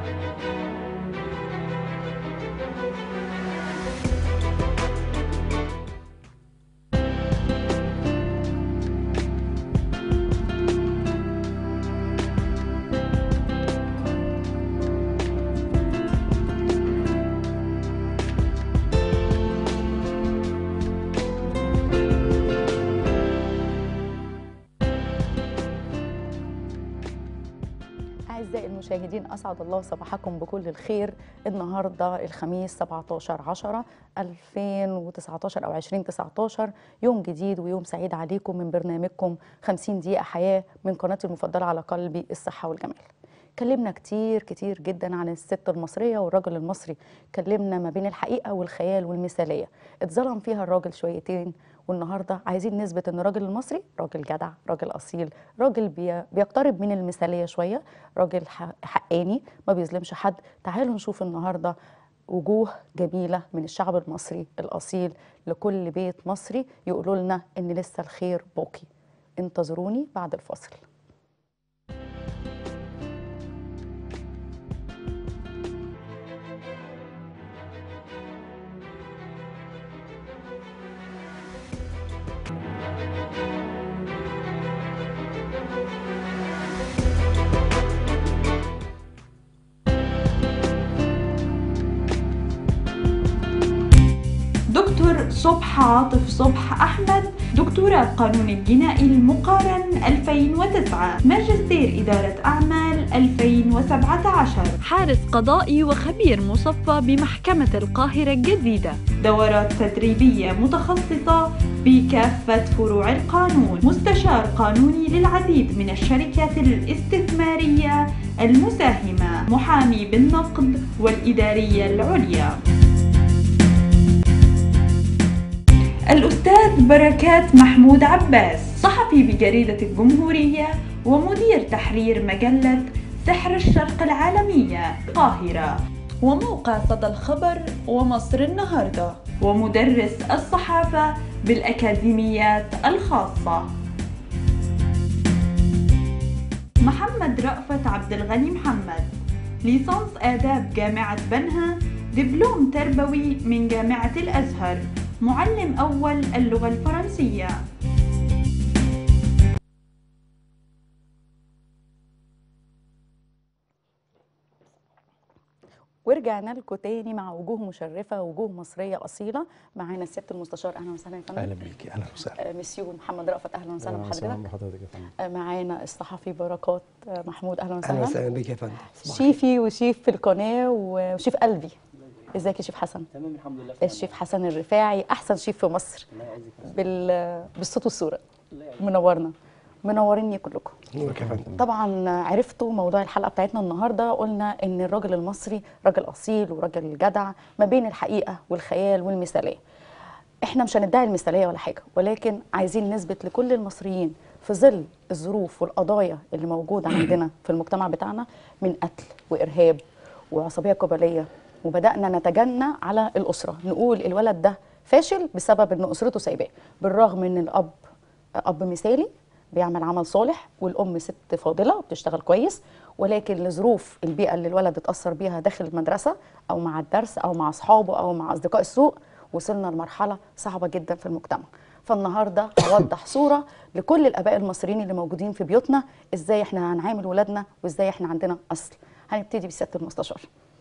أعزائي المشاهدين أسعد الله صباحكم بكل الخير النهاردة الخميس 17 10 2019 أو 2019 يوم جديد ويوم سعيد عليكم من برنامجكم 50 دقيقة حياة من قناتي المفضلة على قلبي الصحة والجمال اتكلمنا كتير كتير جدا عن الست المصرية والراجل المصري اتكلمنا ما بين الحقيقة والخيال والمثالية اتظلم فيها الراجل شويتين والنهارده عايزين نثبت ان الراجل المصري راجل جدع راجل اصيل راجل بي بيقترب من المثاليه شويه راجل ح- حقاني ما بيظلمش حد تعالوا نشوف النهارده وجوه جميله من الشعب المصري الاصيل لكل بيت مصري يقولوا لنا ان لسه الخير باقي انتظروني بعد الفاصل دكتور صبح عاطف صبح أحمد دكتوراه قانون الجنائي المقارن 2009 ماجستير إدارة أعمال 2017 حارس قضائي وخبير مصفى بمحكمة القاهرة الجديدة دورات تدريبية متخصصة بكافة فروع القانون مستشار قانوني للعديد من الشركات الاستثمارية المساهمة محامي بالنقد والإدارية العليا الأستاذ بركات محمود عباس صحفي بجريدة الجمهورية ومدير تحرير مجلة سحر الشرق العالمية القاهرة وموقع صدى الخبر ومصر النهاردة ومدرس الصحافة بالأكاديميات الخاصة محمد رأفت عبد الغني محمد ليسانس آداب جامعة بنها دبلوم تربوي من جامعة الأزهر معلم أول اللغة الفرنسية ورجعنا لكم تاني مع وجوه مشرفه وجوه مصريه اصيله معانا سياده المستشار اهلا وسهلا يا فندم اهلا بيكي اهلا وسهلا آه، مسيو محمد رأفت اهلا وسهلا أهلاً وسهلاً بحضرتك بحضرتك يا فندم آه، معانا الصحفي بركات آه، محمود اهلا اهلا وسهلا وسهلا بك يا فندم صباح شيفي وشيف في القناه وشيف قلبي ازيك يا شيف حسن تمام الحمد لله الشيف حسن الرفاعي احسن شيف في مصر الله يعزك بال... بالصوت والصوره منورنا منوريني كلكم نورك يا فندم طبعا عرفتوا موضوع الحلقه بتاعتنا النهارده قلنا ان الراجل المصري راجل اصيل وراجل جدع ما بين الحقيقه والخيال والمثاليه احنا مش هندعي المثاليه ولا حاجه ولكن عايزين نثبت لكل المصريين في ظل الظروف والقضايا اللي موجوده عندنا في المجتمع بتاعنا من قتل وارهاب وعصبيه قبليه وبدانا نتجنى على الاسره نقول الولد ده فاشل بسبب ان اسرته سايباه بالرغم ان الاب اب مثالي بيعمل عمل صالح والام ست فاضله وبتشتغل كويس ولكن لظروف البيئه اللي الولد اتاثر بيها داخل المدرسه او مع الدرس او مع اصحابه او مع اصدقاء السوق وصلنا لمرحله صعبه جدا في المجتمع فالنهارده هوضح صوره لكل الاباء المصريين اللي موجودين في بيوتنا ازاي احنا هنعامل ولادنا وازاي احنا عندنا اصل هنبتدي بسياده المستشار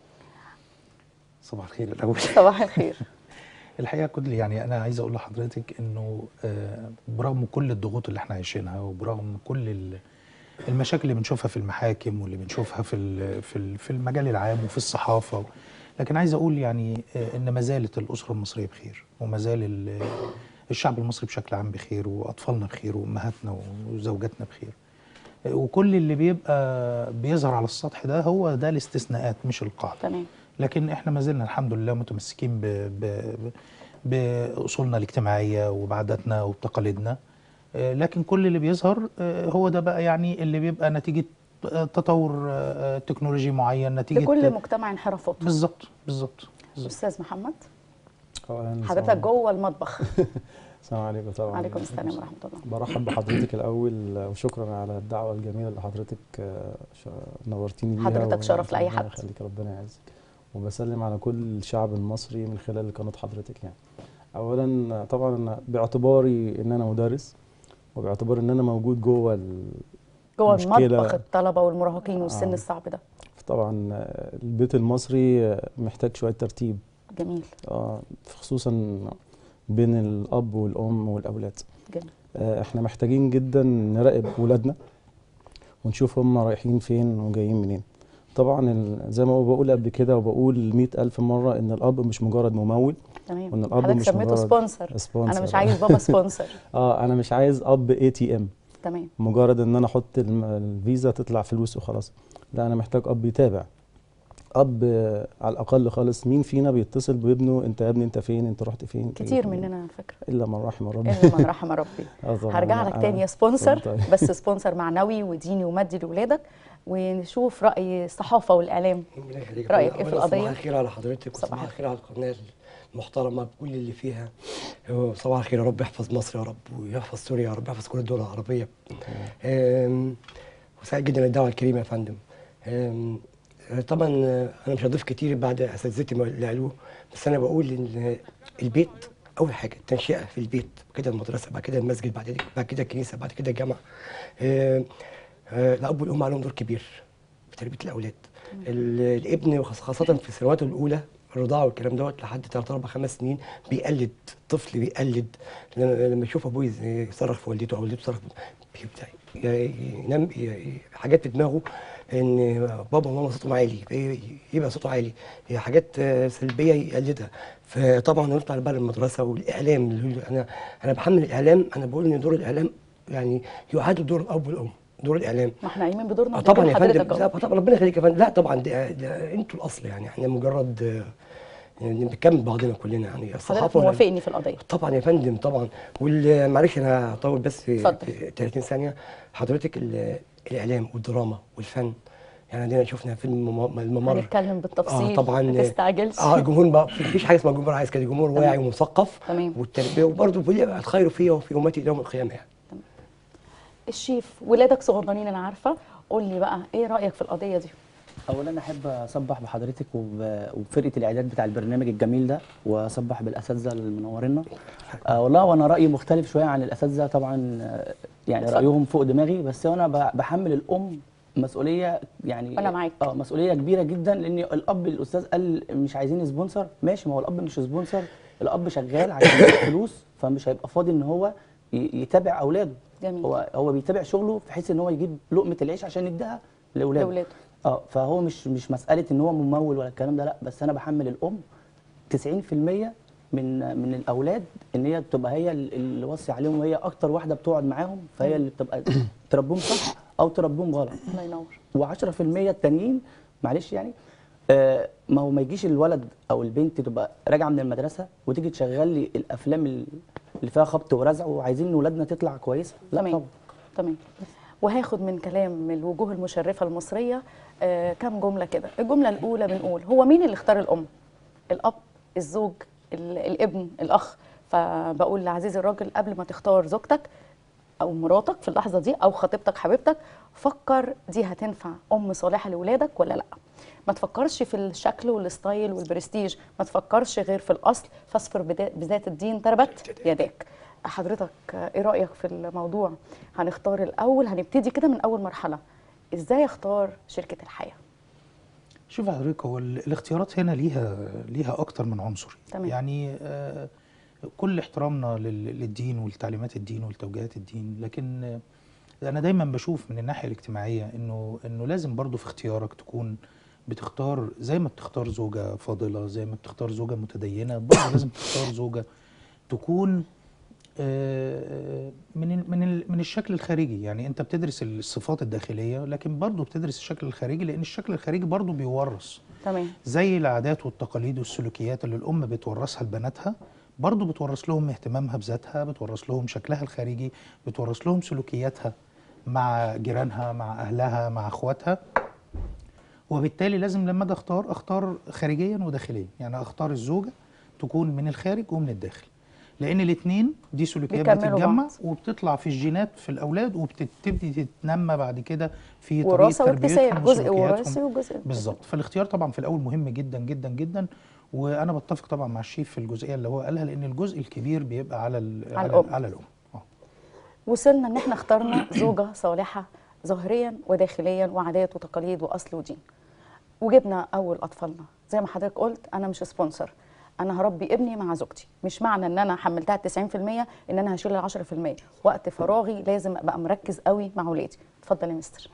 صباح الخير الاول صباح الخير الحقيقه كل يعني انا عايز اقول لحضرتك انه آه، برغم كل الضغوط اللي احنا عايشينها وبرغم كل ال- المشاكل اللي بنشوفها في المحاكم واللي بنشوفها في ال- في ال- في المجال العام وفي الصحافه لكن عايز اقول يعني آه، ان ما زالت الاسره المصريه بخير وما زال ال- الشعب المصري بشكل عام بخير واطفالنا بخير وامهاتنا وزوجاتنا بخير آه، وكل اللي بيبقى بيظهر على السطح ده هو ده الاستثناءات مش القاعده تمام لكن احنا ما زلنا الحمد لله متمسكين ب ب باصولنا الاجتماعيه وبعاداتنا وبتقاليدنا آه، لكن كل اللي بيظهر آه، هو ده بقى يعني اللي بيبقى نتيجه آه، تطور آه، تكنولوجي معين نتيجه لكل مجتمع انحرافاته بالظبط بالظبط بالظبط. استاذ محمد أولاً حضرتك صباح- جوه المطبخ السلام عليكم طبعا وعليكم السلام ورحمه الله برحب بحضرتك الاول وشكرا على الدعوه الجميله اللي حضرتك آه، ش- نورتيني بيها حضرتك و- شرف لأي ربنا حد. يخليك ربنا يعزك وبسلم على كل الشعب المصري من خلال قناه حضرتك يعني اولا آه، طبعا أنا باعتباري ان انا مدرس وباعتبار ان انا موجود جوه ال- جوه مشكلة. المطبخ الطلبه والمراهقين والسن آه. الصعب ده طبعا آه، البيت المصري آه، محتاج شويه ترتيب جميل آه، خصوصا بين الاب والام والاولاد جميل آه، احنا محتاجين جدا نراقب ولادنا ونشوف هم رايحين فين وجايين منين طبعا ال- زي ما بقول قبل كده وبقول مئة ألف مرة إن الأب مش مجرد ممول تمام وإن الأب حضرتك مش سميته مجرد سبونسر سبونسر انا مش عايز بابا سبونسر اه أنا مش عايز أب اي تي ام تمام مجرد إن أنا أحط الم- الفيزا تطلع فلوس وخلاص لا أنا محتاج أب يتابع أب آه، على الأقل خالص مين فينا بيتصل بابنه أنت يا ابني أنت فين أنت رحت فين أنت كتير جيت منين؟ مننا على فكره إلا من رحم ربي الا من رحم ربي آه طبعاً. هرجع لك أنا- تاني يا سبونسر اتفضل. بس سبونسر معنوي وديني ومادي لاولادك ونشوف راي الصحافه والاعلام ربنا يخليك. رأيك أولاً إيه في صباح القضية؟ الخير على حضرتك صباح وصباح الخير على القناة المحترمة بكل اللي فيها صباح الخير يا رب يحفظ مصر يا رب ويحفظ سوريا يا رب يحفظ كل الدول العربية أم، وسعيد جدا بالدعوة الكريمة يا فندم أم، طبعا أنا مش هضيف كتير بعد أساتذتي اللي قالوه بس أنا بقول إن البيت أول حاجة التنشئة في البيت كده المدرسة بعد كده المسجد بعد كده بعد كده الكنيسة بعد كده الجامعة أم، أه، الأب والأم عليهم دور كبير في تربيه الاولاد ال- الابن وخاص- خاصه في سنواته الاولى الرضاعه والكلام دوت لحد 3 4 5 سنين بيقلد طفل بيقلد لما لما يشوف ابوه يز- يصرخ في والدته او والدته تصرخ في- بيبدا ي- ينام ي- ي- حاجات في دماغه ان بابا وماما صوتهم عالي في- يبقى صوته عالي هي حاجات آه، سلبيه يقلدها فطبعا نطلع بقى المدرسه والاعلام اللي هو- انا انا بحمل الاعلام انا بقول ان دور الاعلام يعني يعادل دور الاب والام دور الاعلام ما احنا قايمين بدورنا اه طبعا بدور يا فندم حضرتك لا أهو. طبعا ربنا يخليك يا فندم لا طبعا ده, ده انتوا الاصل يعني احنا مجرد آه، يعني بنكمل بعضنا كلنا يعني حضرتك الصحافه وال- موافقني في القضيه طبعا يا فندم طبعا ومعلش انا هطول بس في اتفضل. في 30 ثانيه حضرتك ال- الاعلام والدراما والفن يعني عندنا شفنا فيلم مم- الممر هنتكلم بالتفصيل اه طبعا ما تستعجلش اه الجمهور ما فيش حاجه اسمها جمهور عايز كده جمهور تمام. واعي ومثقف تمام. والتربيه وبرضه الخير فيا وفي امتي الى يوم القيامه يعني الشيف ولادك صغننين انا عارفه قول لي بقى ايه رايك في القضيه دي اولا احب اصبح بحضرتك وب- وبفرقه الاعداد بتاع البرنامج الجميل ده واصبح بالاساتذه المنورين آه والله وانا رايي مختلف شويه عن الاساتذه طبعا آه، يعني اتفضل. رايهم فوق دماغي بس انا ب- بحمل الام مسؤوليه يعني أنا معاك. اه مسؤوليه كبيره جدا لان الاب الاستاذ قال مش عايزين سبونسر ماشي ما هو الاب مش سبونسر الاب شغال عشان يجيب فلوس فمش هيبقى فاضي ان هو ي- يتابع اولاده جميل. هو هو بيتابع شغله بحيث ان هو يجيب لقمه العيش عشان يديها لاولاده لاولاده اه فهو مش مش مساله ان هو ممول ولا الكلام ده لا بس انا بحمل الام 90% من من الاولاد ان هي تبقى هي ال- اللي وصي عليهم وهي اكتر واحده بتقعد معاهم فهي اللي بتبقى تربيهم صح او تربيهم غلط الله ينور و10% التانيين معلش يعني آه ما هو ما يجيش الولد او البنت تبقى راجعه من المدرسه وتيجي تشغل لي الافلام ال- اللي فيها خبط ورزع وعايزين ولادنا تطلع كويسه لا تمام طبعا تمام وهاخد من كلام الوجوه المشرفه المصريه آه كام جمله كده الجمله الاولى بنقول هو مين اللي اختار الام الاب الزوج ال- الابن الاخ فبقول لعزيزي الراجل قبل ما تختار زوجتك او مراتك في اللحظه دي او خطيبتك حبيبتك فكر دي هتنفع ام صالحه لاولادك ولا لا ما تفكرش في الشكل والستايل والبرستيج ما تفكرش غير في الاصل فاصفر بدا- بذات الدين تربت يداك حضرتك آه، ايه رايك في الموضوع هنختار الاول هنبتدي كده من اول مرحله ازاي اختار شركه الحياه شوف حضرتك هو ال- الاختيارات هنا ليها ليها اكتر من عنصر تمام. يعني آه، كل احترامنا لل- للدين ولتعليمات الدين ولتوجيهات الدين لكن آه، انا دايما بشوف من الناحيه الاجتماعيه انه انه لازم برضو في اختيارك تكون بتختار زي ما بتختار زوجه فاضله زي ما بتختار زوجه متدينه برضو لازم تختار زوجه تكون آه، من ال- من ال- من الشكل الخارجي يعني انت بتدرس الصفات الداخليه لكن برضو بتدرس الشكل الخارجي لان الشكل الخارجي برضو بيورث تمام زي العادات والتقاليد والسلوكيات اللي الام بتورثها لبناتها برضو بتورث لهم اهتمامها بذاتها بتورث لهم شكلها الخارجي بتورث لهم سلوكياتها مع جيرانها مع اهلها مع اخواتها وبالتالي لازم لما اجي اختار اختار خارجيا وداخليا يعني اختار الزوجه تكون من الخارج ومن الداخل لان الاثنين دي سلوكيات بيكملوا بتتجمع بعض. وبتطلع في الجينات في الاولاد وبتبتدي تتنمى بعد كده في طريقه وراثه واكتساب تربيتهم جزء وسلوكياتهم. وراثي وجزء بالظبط فالاختيار طبعا في الاول مهم جدا جدا جدا وانا بتفق طبعا مع الشيف في الجزئيه اللي هو قالها لان الجزء الكبير بيبقى على ال- على على, الأم. على الام آه. وصلنا ان احنا اخترنا زوجه صالحه ظاهريا وداخليا وعادات وتقاليد واصل ودين وجبنا اول اطفالنا زي ما حضرتك قلت انا مش سبونسر انا هربي ابني مع زوجتي مش معنى ان انا حملتها 90% ان انا هشيل ال 10% وقت فراغي لازم ابقى مركز قوي مع ولادي اتفضل يا مستر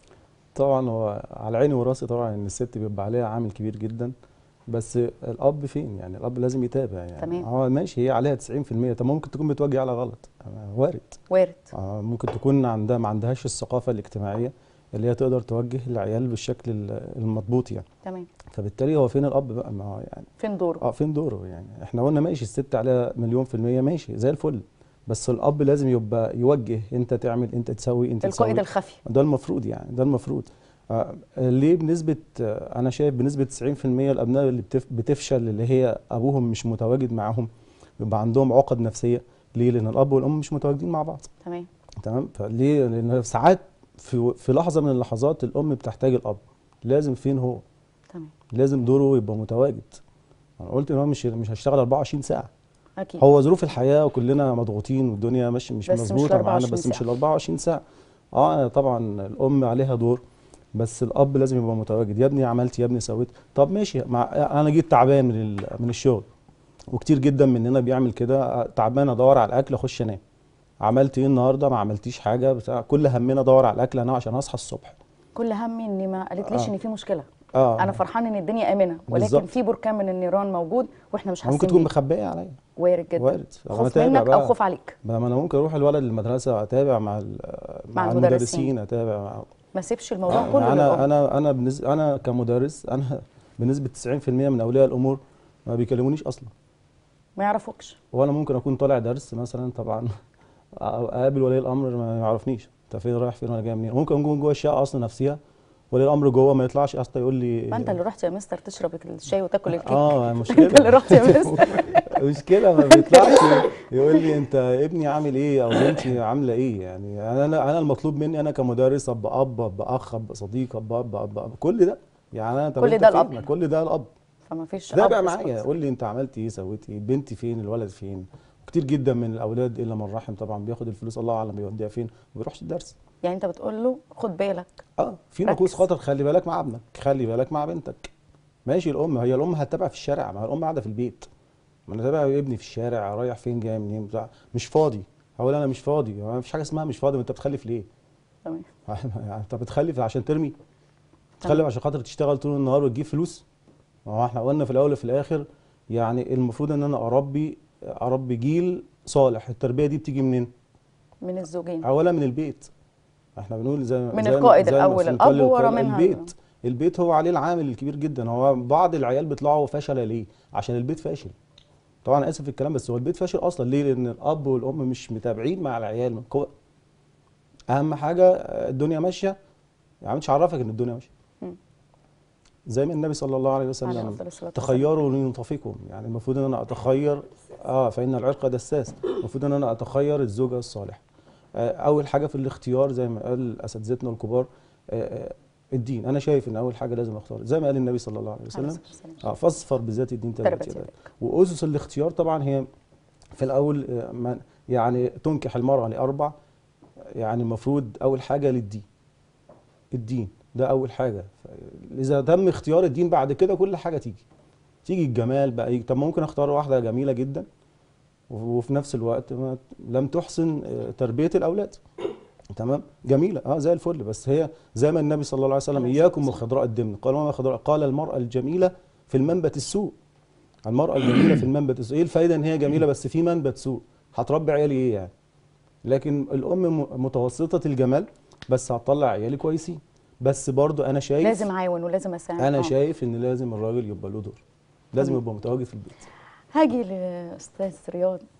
طبعا هو على عيني وراسي طبعا ان الست بيبقى عليها عامل كبير جدا بس الاب فين يعني الاب لازم يتابع يعني تمام. هو ماشي هي عليها 90% طب ممكن تكون بتوجه على غلط آه، وارد وارد آه، ممكن تكون عندها ما عندهاش الثقافه الاجتماعيه اللي هي تقدر توجه العيال بالشكل ال- المضبوط يعني تمام فبالتالي هو فين الاب بقى ما هو يعني فين دوره اه فين دوره يعني احنا قلنا ماشي الست عليها مليون في المية ماشي زي الفل بس الاب لازم يبقى يوجه انت تعمل انت تسوي انت القائد تسوي الخفي ده المفروض يعني ده المفروض آه ليه بنسبة آه أنا شايف بنسبة 90% الأبناء اللي بتف بتفشل اللي هي أبوهم مش متواجد معاهم بيبقى عندهم عقد نفسية ليه؟ لأن الأب والأم مش متواجدين مع بعض تمام تمام فليه؟ لأن ساعات في في لحظة من اللحظات الأم بتحتاج الأب لازم فين هو؟ تمام لازم دوره يبقى متواجد أنا قلت إن هو مش مش هشتغل 24 ساعة اكيد هو ظروف الحياه وكلنا مضغوطين والدنيا مش مش بس مش مظبوطه ال معانا 24 بس مش ساعة. ال 24 ساعه اه طبعا الام عليها دور بس الاب لازم يبقى متواجد يا ابني عملت يا ابني سويت طب ماشي مع انا جيت تعبان من ال- من الشغل وكتير جدا مننا بيعمل كده آه، تعبان ادور على الاكل اخش انام عملت ايه النهارده ما عملتيش حاجه بتاع كل همنا ادور على الاكل انا عشان اصحى الصبح كل همي اني ما قالتليش آه. ان في مشكله اه انا فرحان ان الدنيا امنه ولكن بالظبط. في بركان من النيران موجود واحنا مش حاسين ممكن تكون بيه. مخبيه عليا وارد جدا وارد أنا خوف أتابع منك او بقى. خوف عليك ما انا ممكن اروح الولد المدرسه اتابع مع ال- مع مع المدرسين. المدرسين اتابع مع ما سيبش الموضوع كله انا للأم. انا انا بالنسبه انا كمدرس انا بنسبه 90% من اولياء الامور ما بيكلمونيش اصلا ما يعرفوكش وانا ممكن اكون طالع درس مثلا طبعا اقابل ولي الامر ما يعرفنيش انت فين رايح فين ولا جاي منين ممكن اكون جوه الشقه اصلا نفسها ولي الامر جوه ما يطلعش اصلا يقول لي ما انت اللي رحت يا مستر تشرب الشاي وتاكل الكيك اه مشكله انت اللي رحت يا مستر مشكله ما بيطلعش يقول لي انت ابني عامل ايه او بنتي عامله ايه يعني انا انا أنا المطلوب مني انا كمدرس ابقى اب ابقى اخ ابقى صديق ابقى اب ابقى أب. كل ده يعني انا طب كل أنت ده فين؟ الأب. ما كل ده الاب فما فيش تابع أب معايا اسمه. قول لي انت عملت ايه سويت ايه بنتي فين الولد فين كتير جدا من الاولاد الا من رحم طبعا بياخد الفلوس الله اعلم بيوديها فين ما بيروحش الدرس يعني انت بتقول له خد بالك اه في ركز. نقوص خطر خلي بالك مع ابنك خلي بالك مع بنتك ماشي الام هي الام هتتابع في الشارع ما هي الام قاعده في البيت ما انا تابع ابني في الشارع رايح فين جاي منين بتاع مش فاضي هقول انا مش فاضي هو مفيش حاجه اسمها مش فاضي ما انت بتخلف ليه تمام يعني انت بتخلف عشان ترمي تخلف عشان خاطر تشتغل طول النهار وتجيب فلوس ما هو احنا قلنا في الاول وفي الاخر يعني المفروض ان انا اربي اربي جيل صالح التربيه دي بتيجي منين من الزوجين اولا من البيت احنا بنقول زي من زي ما- القائد زي ما الأول في الأب القائد ورا القائد منها البيت البيت هو عليه العامل الكبير جدا هو بعض العيال بيطلعوا فشله ليه عشان البيت فاشل طبعا انا اسف في الكلام بس هو البيت فاشل اصلا ليه لان الاب والام مش متابعين مع العيال من قوة. اهم حاجه آه، الدنيا ماشيه يعني مش عرفك ان الدنيا ماشيه مم. زي ما النبي صلى الله عليه عليه وسلم أفضل الصلاة والسلام. تخيروا لنطفكم يعني المفروض ان انا اتخير اه فان العرق دساس المفروض ان انا اتخير الزوجه الصالحه آه اول حاجه في الاختيار زي ما قال اساتذتنا الكبار آه آه الدين انا شايف ان اول حاجه لازم اختار زي ما قال النبي صلى الله عليه عليه وسلم الصلاة والسلام. اه فاصفر بذات الدين تربت تربت يداك يداك. واسس الاختيار طبعا هي في الاول آه، ما- يعني تنكح المراه لاربع يعني المفروض اول حاجه للدين الدين ده اول حاجه ف- اذا تم اختيار الدين بعد كده كل حاجه تيجي تيجي الجمال بقى يجي. طب ممكن اختار واحده جميله جدا وف- وفي نفس الوقت ما لم تحسن آه، تربيه الاولاد تمام جميله اه زي الفل بس هي زي ما النبي صلى الله عليه وسلم عليه الصلاة اياكم وخضراء الدمن قال وما خضراء قال المراه الجميله في المنبت السوء المراه الجميله في المنبت السوء ايه الفايده ان هي جميله بس في منبت سوء هتربي عيالي ايه يعني لكن الام م- متوسطه الجمال بس هتطلع عيالي كويسين بس برضو انا شايف لازم اعاون ولازم اساعد انا آه. شايف ان لازم الراجل يبقى له دور لازم يبقى متواجد في البيت هاجي لاستاذ رياض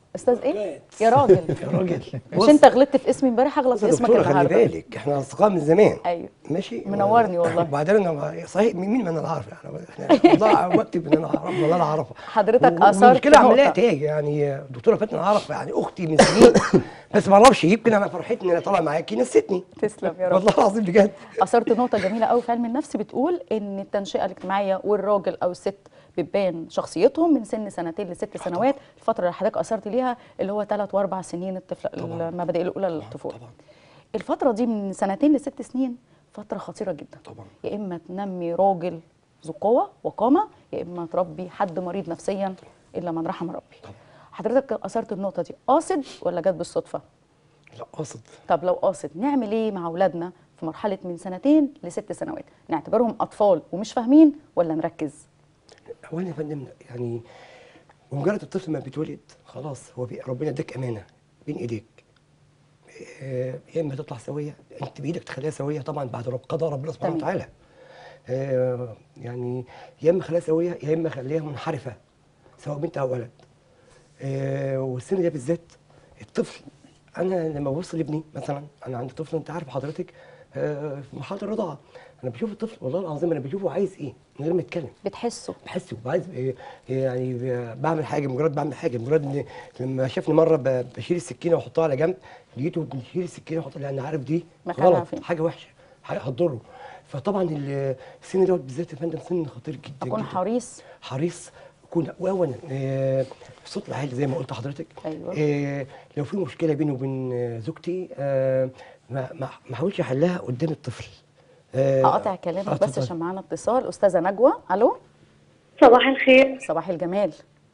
استاذ ايه يا راجل يا راجل مش انت غلطت في اسمي امبارح هغلط بص في يا اسمك دكتورة خلي النهارده بالك احنا اصدقاء من زمان ايوه ماشي منورني والله. وبعدين انا صحيح مين مين ما انا عارف يعني احنا والله بكتب ان انا اعرف والله انا اعرفها حضرتك و- أثرت والمشكله عمليه نقطة. تاج يعني الدكتوره فاتنه انا اعرف يعني اختي من سنين بس ما اعرفش يمكن انا فرحتني ان انا طالع معاكي نستني تسلم يا رب والله العظيم بجد اثرت نقطه جميله قوي في علم النفس بتقول ان التنشئه الاجتماعيه والراجل او الست بتبان شخصيتهم من سن سنتين لست سنوات الفتره اللي حضرتك اثرت ليها اللي هو ثلاث واربع سنين الطفل طبعاً. المبادئ الاولى للطفوله طبعا الفتره دي من سنتين لست سنين فتره خطيره جدا طبعا يا اما تنمي راجل ذو قوه وقامه يا اما تربي حد مريض نفسيا الا من رحم ربي طبعا. حضرتك اثرت النقطه دي قاصد ولا جت بالصدفه لا قاصد طب لو قاصد نعمل ايه مع اولادنا في مرحله من سنتين لست سنوات نعتبرهم اطفال ومش فاهمين ولا نركز اولا يا فندم يعني بمجرد الطفل ما بيتولد خلاص هو بي ربنا اداك امانه بين ايديك آه، يا اما تطلع سويه انت بايدك تخليها سويه طبعا بعد رب قضاء ربنا سبحانه تمام. وتعالى آه، يعني يا اما خليها سويه يا اما خليها منحرفه سواء بنت او ولد آه، والسن ده بالذات الطفل انا لما ببص لابني مثلا انا عندي طفل انت عارف حضرتك آه، في مرحله الرضاعه انا بشوف الطفل والله العظيم انا بشوفه عايز ايه من غير ما يتكلم بتحسوا بحسه عايز إيه- يعني بعمل حاجه مجرد بعمل حاجه مجرد ان لما شافني مره ب- بشيل السكينه واحطها على جنب لقيته بيشيل السكينه ويحطها لان عارف دي مكانها غلط فين؟ حاجه وحشه حاجه هتضره فطبعا ال- السن دوت بالذات يا فندم سن خطير جدا اكون جدا. حريص حريص اكون واولا آه، الصوت العالي زي ما قلت لحضرتك أيوة. آه، لو في مشكله بيني وبين آه، زوجتي آه، ما ما ما احاولش احلها قدام الطفل آه، هقطع كلامك آه، بس اتفضل. عشان معانا اتصال استاذه نجوى الو صباح الخير صباح الجمال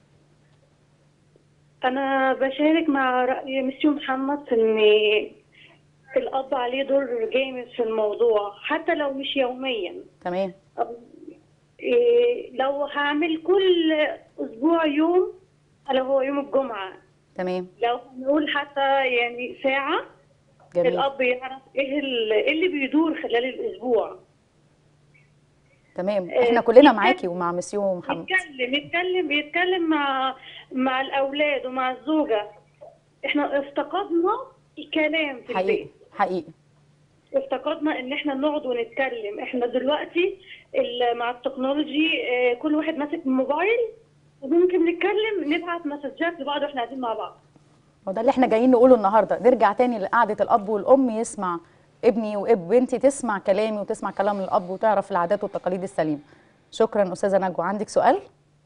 أنا بشارك مع رأي مسيو محمد في إن الأب عليه دور جامد في الموضوع حتى لو مش يوميا تمام إيه، لو هعمل كل أسبوع يوم ألا هو يوم الجمعة تمام لو هنقول حتى يعني ساعة جميل الأب يعرف إيه ال- إيه اللي بيدور خلال الأسبوع تمام آه، احنا كلنا يتكلم- معاكي ومع مسيو محمد يتكلم يتكلم بيتكلم مع مع الأولاد ومع الزوجة إحنا افتقدنا الكلام في حقيقي البيت حقيقي افتقدنا ان احنا نقعد ونتكلم احنا دلوقتي ال- مع التكنولوجي آه، كل واحد ماسك الموبايل وممكن نتكلم نبعت مسجات لبعض واحنا قاعدين مع بعض وده اللي احنا جايين نقوله النهارده نرجع تاني لقعده الاب والام يسمع ابني واب بنتي تسمع كلامي وتسمع كلام الاب وتعرف العادات والتقاليد السليمه شكرا استاذه نجوى عندك سؤال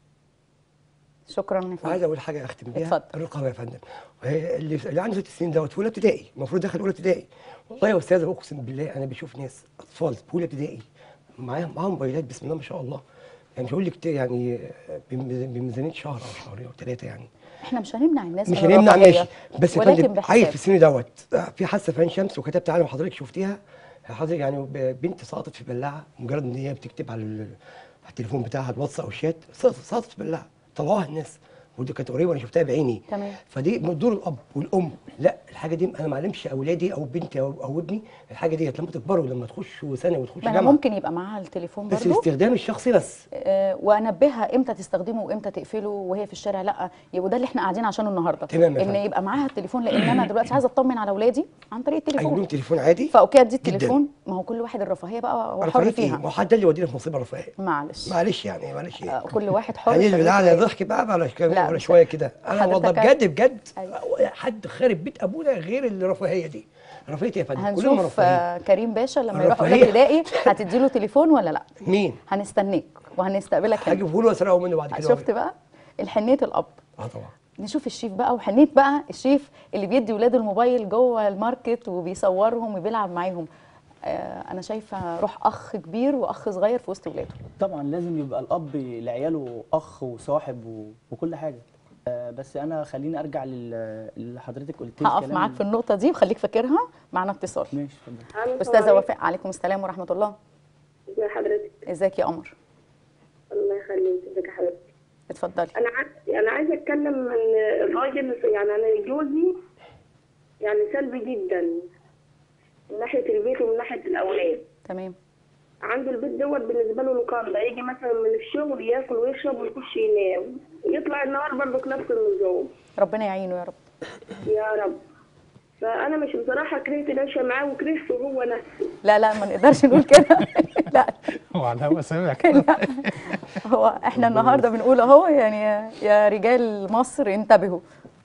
شكرا يا فندم. عايز اقول حاجه اختم بيها اتفضل. الرقابه يا فندم وهي اللي اللي عنده ست سنين دوت في اولى ابتدائي المفروض داخل اولى ابتدائي والله يا استاذه اقسم بالله انا بشوف ناس اطفال في اولى ابتدائي معاهم معاهم موبايلات بسم الله ما شاء الله يعني مش هقول لك كتير يعني بم- بميزانيه شهر او شهرين او ثلاثه يعني احنا مش هنمنع الناس مش من هنمنع الرفاهية، ماشي بس يا ولكن فندم عيل في بحساب السن دوت في حادثه في عين شمس وكتبت عنها وحضرتك شفتيها حضرتك يعني ب- بنت سقطت في بلاعه مجرد ان هي بتكتب على ال- على التليفون بتاعها الواتس او الشات سقطت سقطت في بلاعه طلعوها الناس ودي كانت قريبه انا شفتها بعيني تمام. فدي من دور الاب والام لا الحاجه دي انا ما علمش اولادي او بنتي او, أو ابني الحاجه ديت لما تكبروا لما تخشوا ثانوي وتخشوا ما انا جامعه ممكن يبقى معاها التليفون بس برضو الاستخدام الشخصي بس آه، وانبهها امتى تستخدمه وامتى تقفله وهي في الشارع لا يبقى ده اللي احنا قاعدين عشانه النهارده تمام يا ان فندم. يبقى معاها التليفون لان انا دلوقتي عايزه اطمن على اولادي عن طريق اجيب لهم التليفون تليفون عادي فاوكي ادي جداً. التليفون ما هو كل واحد الرفاهيه بقى هو حر رفاهية إيه؟ ما فيها هو حد ده اللي يودينا في مصيبه رفاهيه معلش معلش يعني معلش آه، ايه كل واحد حر هننزل في بالقعده الرفاهية. ضحك بقى ولا لا، ولا مش- شويه كده انا والله حضرتك بجد بجد أيوة. حد خارب بيت ابونا غير الرفاهيه دي رفاهيه يا فندم كلهم هنشوف رفاهيه آه، كريم باشا لما يروح اولى الرفاهية. ابتدائي هتدي له تليفون ولا لا مين هنستناك وهنستقبلك هنا هجيبه له واسرقه منه بعد كده شفت بقى الحنيه الاب اه طبعا نشوف الشيف بقى وحنيه بقى الشيف اللي بيدي ولاده الموبايل جوه الماركت وبيصورهم وبيلعب معاهم آه انا شايفه روح اخ كبير واخ صغير في وسط ولاده طبعا لازم يبقى الاب لعياله اخ وصاحب و... وكل حاجه آه بس انا خليني ارجع لل- اللي حضرتك قلت لي هقف الكلام معاك في النقطه دي وخليك فاكرها معانا اتصال ماشي اتفضل استاذه وفاء عليكم السلام ورحمه الله ازي حضرتك ازيك يا قمر الله يخليك ازيك يا حضرتك اتفضلي انا عايز انا عايزه اتكلم ان الراجل يعني انا جوزي يعني سلبي جدا من ناحيه البيت ومن ناحيه الاولاد تمام عنده البيت دوت بالنسبه له لوكاندا يجي مثلا من الشغل ياكل ويشرب ويخش ينام يطلع النهار برضه نفس النظام ربنا يعينه يا رب يا رب فانا مش بصراحه كرهت العيشه معاه وكرهته هو نفسه لا لا ما نقدرش نقول كده لا هو على الهوا سامع كده لا هو احنا النهارده بنقول اهو يعني يا- يا رجال مصر انتبهوا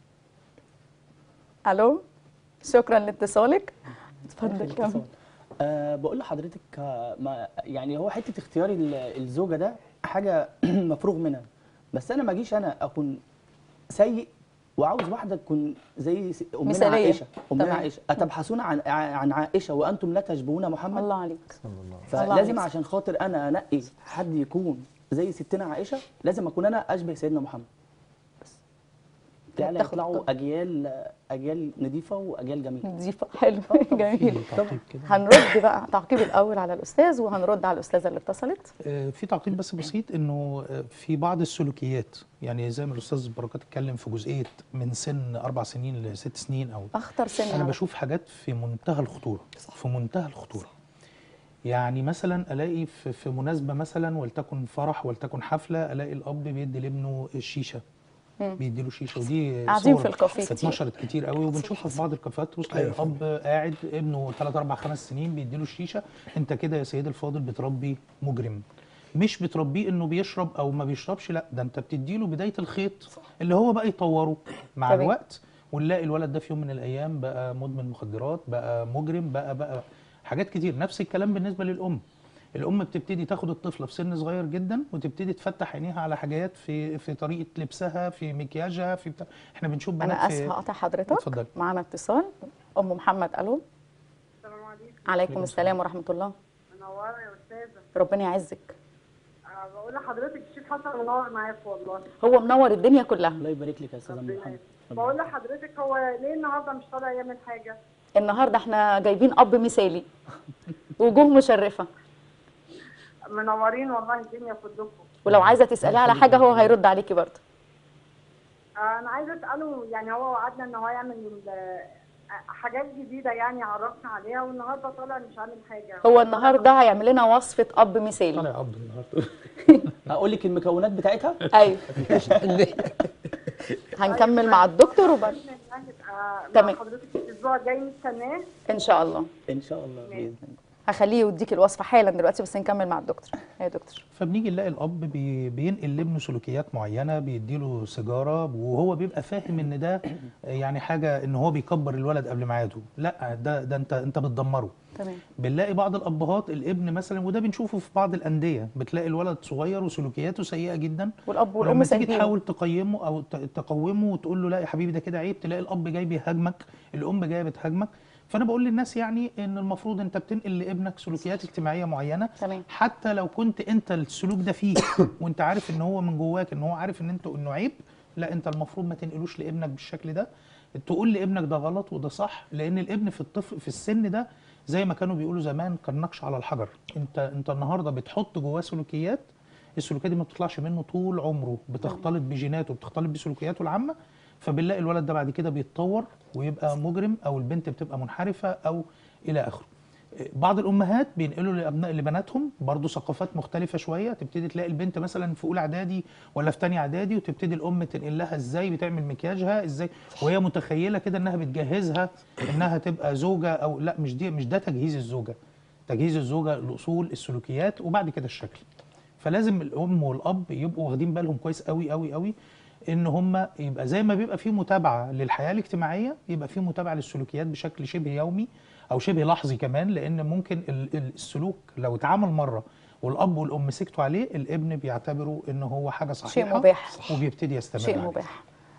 الو شكرا لاتصالك اتفضل كمل أه بقول لحضرتك آه، ما يعني هو حته اختيار ال- الزوجه ده حاجه مفروغ منها بس انا ما اجيش انا اكون سيء وعاوز واحده تكون زي س- امنا مثالية. عائشه امنا تمام. عائشه اتبحثون عن عن عائشه وانتم لا تشبهون محمد الله عليك الله عليك. فلازم عشان خاطر انا انقي حد يكون زي ستنا عائشه لازم اكون انا اشبه سيدنا محمد بس فعلا تاخد- يطلعوا اجيال اجيال نظيفه واجيال جميله نظيفه حلو جميل تعقيب كده هنرد بقى تعقيب الاول على الاستاذ وهنرد على الاستاذه اللي اتصلت آه، في تعقيب بس بسيط انه آه، في بعض السلوكيات يعني زي ما الاستاذ بركات اتكلم في جزئيه من سن اربع سنين لست سنين او اخطر سن انا على بشوف حاجات في منتهى الخطوره في منتهى الخطوره يعني مثلا الاقي في, في مناسبه مثلا ولتكن فرح ولتكن حفله الاقي الاب بيدي لابنه الشيشه مم. بيدي له شيشه ودي قاعدين صور في الكافيه كتير. اتنشرت كتير قوي وبنشوفها في بعض الكافيهات تبص تلاقي أيوة الاب قاعد ابنه 3 4 5 سنين بيدي له الشيشه انت كده يا سيدي الفاضل بتربي مجرم مش بتربيه انه بيشرب او ما بيشربش لا ده انت بتدي له بدايه الخيط اللي هو بقى يطوره مع تمام. الوقت ونلاقي الولد ده في يوم من الايام بقى مدمن مخدرات بقى مجرم بقى بقى حاجات كتير نفس الكلام بالنسبه للام الام بتبتدي تاخد الطفله في سن صغير جدا وتبتدي تفتح عينيها على حاجات في في طريقه لبسها في مكياجها في بتاع احنا بنشوف بنات انا في اسفه اقطع حضرتك اتفضلي. معانا اتصال ام محمد الو السلام عليكم عليكم السلام ورحمه الله منوره يا استاذه ربنا يعزك أه بقول لحضرتك الشيخ حسن منور معاك والله هو منور الدنيا كلها الله يبارك لك يا استاذ أم محمد بقول لحضرتك هو ليه النهارده مش طالع يعمل حاجه النهارده احنا جايبين اب مثالي وجوه مشرفه منورين والله الدنيا كلكم ولو عايزه تساليه على حاجه هو هيرد عليكي برضه آه، انا عايزه اساله يعني هو وعدنا ان هو يعمل آه، حاجات جديده يعني عرفنا عليها والنهارده طالع مش عامل حاجه هو النهارده هيعمل لنا وصفه اب مثالي طالع اب النهارده اقول لك المكونات بتاعتها ايوه هنكمل مع الدكتور وبعد باذن الله يبقى تمام. مع حضرتك الاسبوع الجاي مستناه ان شاء الله ان شاء الله باذن الله هخليه يديك الوصفه حالا دلوقتي بس نكمل مع الدكتور يا دكتور فبنيجي نلاقي الاب بي بينقل لابنه سلوكيات معينه بيديله سيجاره وهو بيبقى فاهم ان ده يعني حاجه ان هو بيكبر الولد قبل ميعاده لا ده ده انت انت بتدمره تمام بنلاقي بعض الابهات الابن مثلا وده بنشوفه في بعض الانديه بتلاقي الولد صغير وسلوكياته سيئه جدا والاب والام ولما تيجي سايبينه تحاول تقيمه او ت- تقومه وتقول له لا يا حبيبي ده كده عيب تلاقي الاب جاي بيهاجمك الام جايه بتهاجمك فانا بقول للناس يعني ان المفروض انت بتنقل لابنك سلوكيات اجتماعيه معينه تمام حتى لو كنت انت السلوك ده فيك وانت عارف ان هو من جواك ان هو عارف ان انت انه عيب لا انت المفروض ما تنقلوش لابنك بالشكل ده تقول لابنك ده غلط وده صح لان الابن في الطفل في السن ده زي ما كانوا بيقولوا زمان كالنقش على الحجر انت انت النهارده بتحط جواه سلوكيات السلوكيات دي ما بتطلعش منه طول عمره بتختلط بجيناته بتختلط بسلوكياته العامه فبنلاقي الولد ده بعد كده بيتطور ويبقى مجرم او البنت بتبقى منحرفه او الى اخره بعض الامهات بينقلوا لابناء لبناتهم برضو ثقافات مختلفه شويه تبتدي تلاقي البنت مثلا في اولى اعدادي ولا في ثانيه اعدادي وتبتدي الام تنقل لها ازاي بتعمل مكياجها ازاي وهي متخيله كده انها بتجهزها انها تبقى زوجه او لا مش دي مش ده تجهيز الزوجه تجهيز الزوجه الاصول السلوكيات وبعد كده الشكل فلازم الام والاب يبقوا واخدين بالهم كويس قوي قوي قوي ان هم يبقى زي ما بيبقى في متابعه للحياه الاجتماعيه يبقى في متابعه للسلوكيات بشكل شبه يومي او شبه لحظي كمان لان ممكن ال- ال- السلوك لو اتعمل مره والاب والام سكتوا عليه الابن بيعتبره ان هو حاجه صحيحه شيء مباح وبيبتدي يستمر شيء عليه. مباح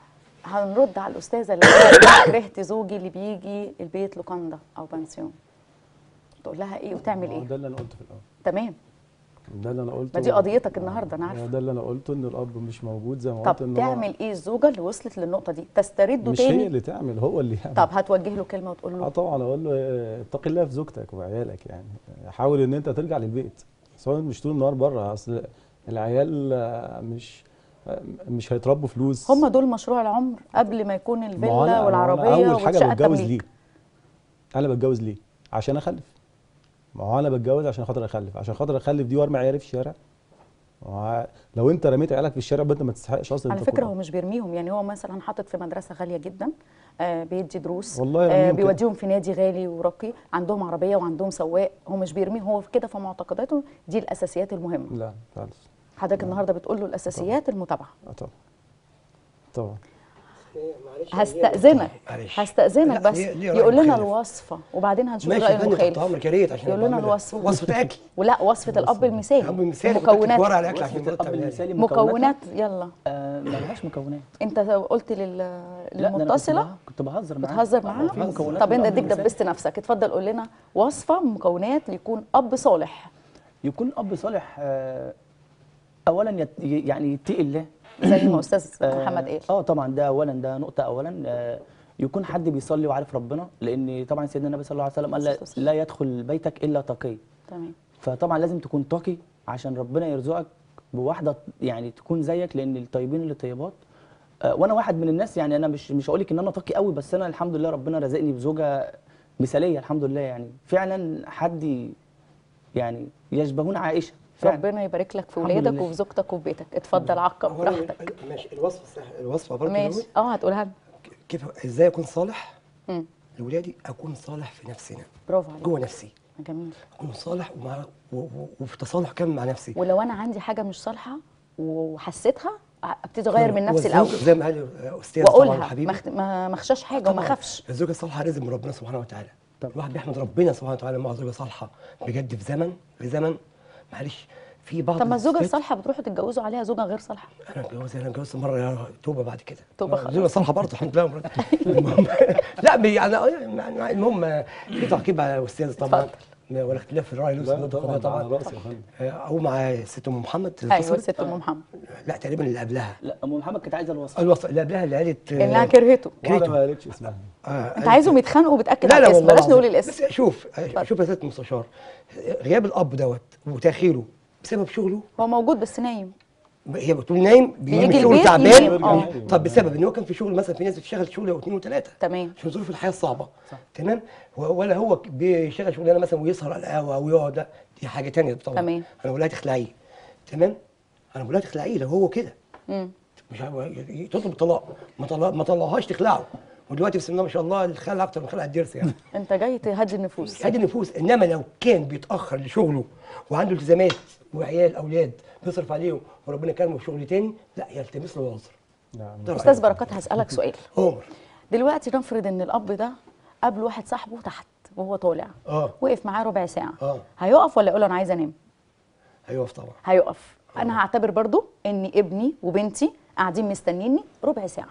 هنرد على الاستاذه اللي قالت كرهت زوجي اللي بيجي البيت لوكاندا او بنسيون تقول لها ايه وتعمل ما هو ايه ده اللي انا قلته في الاول تمام ده اللي انا قلته ما دي قضيتك النهارده انا ما عارفه ده اللي انا قلته ان الاب مش موجود زي ما قلت طب ان هو تعمل ايه الزوجه اللي وصلت للنقطه دي تسترده مش هي تاني اللي تعمل هو اللي يعمل طب هتوجه له كلمه وتقول اه له طبعا اقول له آه، اتق الله في زوجتك وعيالك يعني حاول ان انت ترجع للبيت سواء مش طول النهار بره اصل العيال آه، مش آه، مش هيتربوا فلوس هم دول مشروع العمر قبل ما يكون ما هو أنا- الفيلا ما هو أنا والعربيه اول حاجه والشقه بتجوز التمليك ليه انا بتجوز ليه عشان اخلف ما هو انا بتجوز عشان خاطر اخلف عشان خاطر اخلف دي وارمي عيالي في الشارع ما هو لو انت رميت عيالك في الشارع يبقى انت ما تستحقش اصلا على أنت فكره تكون هو مش بيرميهم يعني هو مثلا حاطط في مدرسه غاليه جدا آه بيدي دروس والله آه يرميهم كده. بيوديهم في نادي غالي وراقي عندهم عربيه وعندهم سواق هو مش بيرميهم هو كده في معتقداته دي الاساسيات المهمه لا خالص حضرتك النهارده بتقول له الاساسيات المتابعه اه طبعا طبعا معلش هستأذنك معلش. هستأذنك لا، بس ليه- ليه رأي يقول لنا مخالف؟ الوصفة وبعدين هنشوف ماشي الرأي يا فندم تحت المخالف امرك يا ريت عشان يقول لنا بعملها. الوصفة وصفه اكل ولا وصفة الأب المثالي الاب المثالي مكونات ورا على الاكل عشان وصفة مرات الأب تعملها لي. المثالي مكونات يلا آه ملهاش مكونات انت قلت لل... لا ده أنا كنت للمتصلة بها- كنت بهزر معاها بتهزر آه، معاها في مكونات طب انت للأب اديك المثالي. دبست نفسك اتفضل قول لنا وصفة مكونات ليكون أب صالح يكون اب صالح آه اولا يت يعني يتقي الله زي ما أستاذ آه، محمد قال اه طبعا ده اولا ده نقطه اولا آه يكون حد بيصلي وعارف ربنا لان طبعا سيدنا النبي صلى الله عليه وسلم قال لا- لا يدخل بيتك الا تقي تمام فطبعا لازم تكون تقي عشان ربنا يرزقك بواحده يعني تكون زيك لان الطيبين اللي طيبات آه، وانا واحد من الناس يعني انا مش مش هقول لك ان انا تقي قوي بس انا الحمد لله ربنا رزقني بزوجه مثاليه الحمد لله يعني فعلا حد يعني يشبهون عائشه فعلا ربنا يبارك لك في الحمد ولادك لله. وفي زوجتك وفي بيتك اتفضل عقب هو أنا- براحتك ماشي الوصفه الصح الوصفه برضه ماشي دلوقتي، اه هتقولها لنا كيف ازاي اكون صالح مم. لاولادي اكون صالح في نفسنا برافو عليك جوه نفسي جميل اكون صالح ومع و- و- وفي تصالح كامل مع نفسي ولو انا عندي حاجه مش صالحه وحسيتها ابتدي اغير من نفسي والزوج الاول زي ما قال استاذ طبعا واقولها حبيبي ما أخت- ما ما اخشاش حاجه وما طبعاً. اخافش الزوجه الصالحه رزق من ربنا سبحانه وتعالى الواحد بيحمد ربنا سبحانه وتعالى مع زوجه صالحه بجد في زمن في زمن معلش في بعض طب ما الزوجه الستات- الصالحه بتروحوا تتجوزوا عليها زوجه غير صالحه انا اتجوزت انا اتجوزت مره يا توبه بعد كده توبة الزوجه الصالحه برضه الحمد لله المهم لا بي- يعني يعني المهم في تعقيب على الاستاذ طبعا ولا اختلاف في الراي له لا سنة طبعا طبعا على راسي يا فندم او مع الست ام محمد ايوه اتصلت. الست ام محمد لا تقريبا اللي قبلها لا ام محمد كانت عايزه الوصف الوصف اللي قبلها اللي قالت آه، انها كرهته واحده ما قالتش اسمها آه، انت قالت- عايزهم يتخانقوا وبتاكد لا على لا الاسم والله بلاش نقول العظيم. الاسم بس شوف شوف يا ست المستشار غياب الاب دوت وتاخيره بسبب شغله هو موجود بس نايم هي بتقول نايم بيجي من بيجي شغله البيت تعبان ينام، اه. طب بسبب ان هو كان في شغل مثلا في ناس بتشتغل شغل او اثنين وثلاثه تمام عشان ظروف الحياه الصعبه تمام و- ولا هو بيشتغل شغلانه مثلا ويسهر على القهوه او يقعد لا دي حاجه ثانيه طبعا تمام. انا بقول لها تخلعيه تمام انا بقول لها تخلعيه لو هو كده مم. مش عارف- تطلب الطلاق ما طلع ما طلعهاش تخلعه ودلوقتي بسم الله ما شاء الله الخلع اكتر من خلع الضرس يعني انت جاي تهدي النفوس هدي النفوس انما لو كان بيتاخر لشغله وعنده التزامات وعيال اولاد بيصرف عليهم وربنا كرمه في شغل تاني لا يلتمس له عذر نعم ده استاذ رأيي. بركات هسالك سؤال عمر دلوقتي نفرض ان الاب ده قابل واحد صاحبه تحت وهو طالع اه وقف معاه ربع ساعه اه هيقف ولا يقول له انا عايز انام هيقف طبعا هيقف انا هعتبر برضو ان ابني وبنتي قاعدين مستنيني ربع ساعه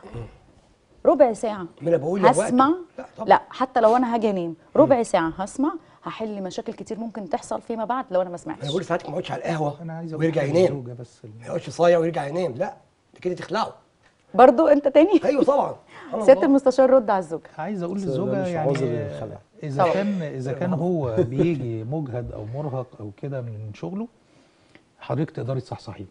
ربع ساعه ما انا بقول لك هسمع وقته. لا طبعا لا حتى لو انا هاجي انام ربع ساعه هسمع هحل مشاكل كتير ممكن تحصل فيما بعد لو انا ما انا سمعتش بقول ساعتك ما يقعدش على القهوه انا عايز أقول ويرجع حاجة ينام للزوجة بس ما يقعدش صايع ويرجع ينام لا ده كده تخلعه برضو انت تاني ايوه طبعا سبحان سياده الله. المستشار رد على الزوجه عايز اقول بس ده للزوجه مش يعني عذر للخلع. اذا طبعا. كان اذا كان هو بيجي مجهد او مرهق او كده من شغله حضرتك تقدري تصحصحيه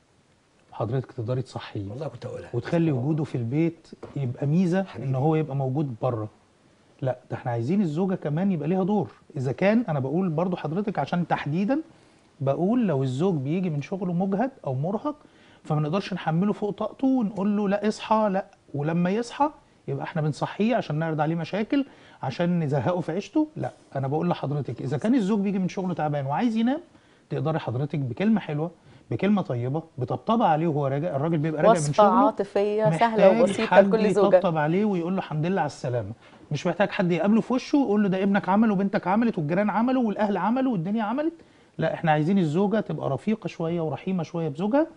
حضرتك تقدري تصحيه والله كنت اقولها وتخلي وجوده في البيت يبقى ميزه ان هو يبقى موجود بره لا ده احنا عايزين الزوجه كمان يبقى ليها دور اذا كان انا بقول برضو حضرتك عشان تحديدا بقول لو الزوج بيجي من شغله مجهد او مرهق فما نقدرش نحمله فوق طاقته ونقول له لا اصحى لا ولما يصحى يبقى احنا بنصحيه عشان نعرض عليه مشاكل عشان نزهقه في عيشته لا انا بقول لحضرتك اذا كان الزوج بيجي من شغله تعبان وعايز ينام تقدري حضرتك بكلمه حلوه بكلمه طيبه بطبطبه عليه وهو راجع الراجل بيبقى راجع من وصفه شغله عاطفيه سهله محتاج وبسيطه حد لكل زوجه يطبطب عليه ويقول له الحمد لله على السلامه مش محتاج حد يقابله في وشه ويقول له ده ابنك عمل وبنتك عملت والجيران عملوا والاهل عملوا والدنيا عملت لا احنا عايزين الزوجه تبقى رفيقه شويه ورحيمه شويه بزوجها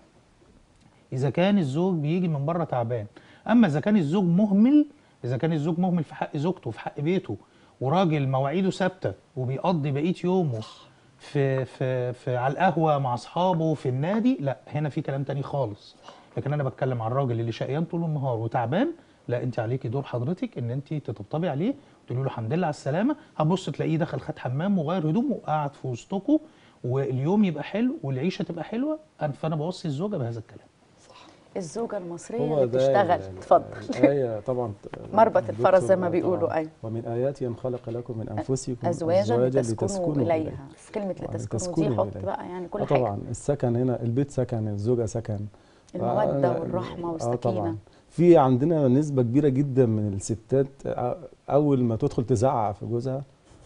اذا كان الزوج بيجي من بره تعبان اما اذا كان الزوج مهمل اذا كان الزوج مهمل في حق زوجته في حق بيته وراجل مواعيده ثابته وبيقضي بقيه يومه في في في على القهوه مع اصحابه في النادي لا هنا في كلام تاني خالص لكن انا بتكلم عن الراجل اللي شقيان طول النهار وتعبان لا انت عليكي دور حضرتك ان انت تطبطبي عليه وتقولي له الحمد لله على السلامه هتبص تلاقيه دخل خد حمام وغير هدومه وقعد في وسطكم واليوم يبقى حلو والعيشه تبقى حلوه أنا- فانا بوصي الزوجه بهذا الكلام الزوجه المصريه هو اللي ده بتشتغل ال- اتفضل الآية طبعا مربط الفرس زي ما الدكتور بيقولوا طبعاً. ايوه ومن آياته أن خلق لكم من أنفسكم ازواجا لتسكنوا اليها كلمه آه، لتسكنوا لتسكنوا دي حط إليها. بقى يعني كل آه حاجه طبعا السكن هنا البيت سكن الزوجة سكن الموده آه، والرحمه آه والسكينه طبعا في عندنا نسبة كبيرة جدا من الستات آه، أول ما تدخل تزعق في جوزها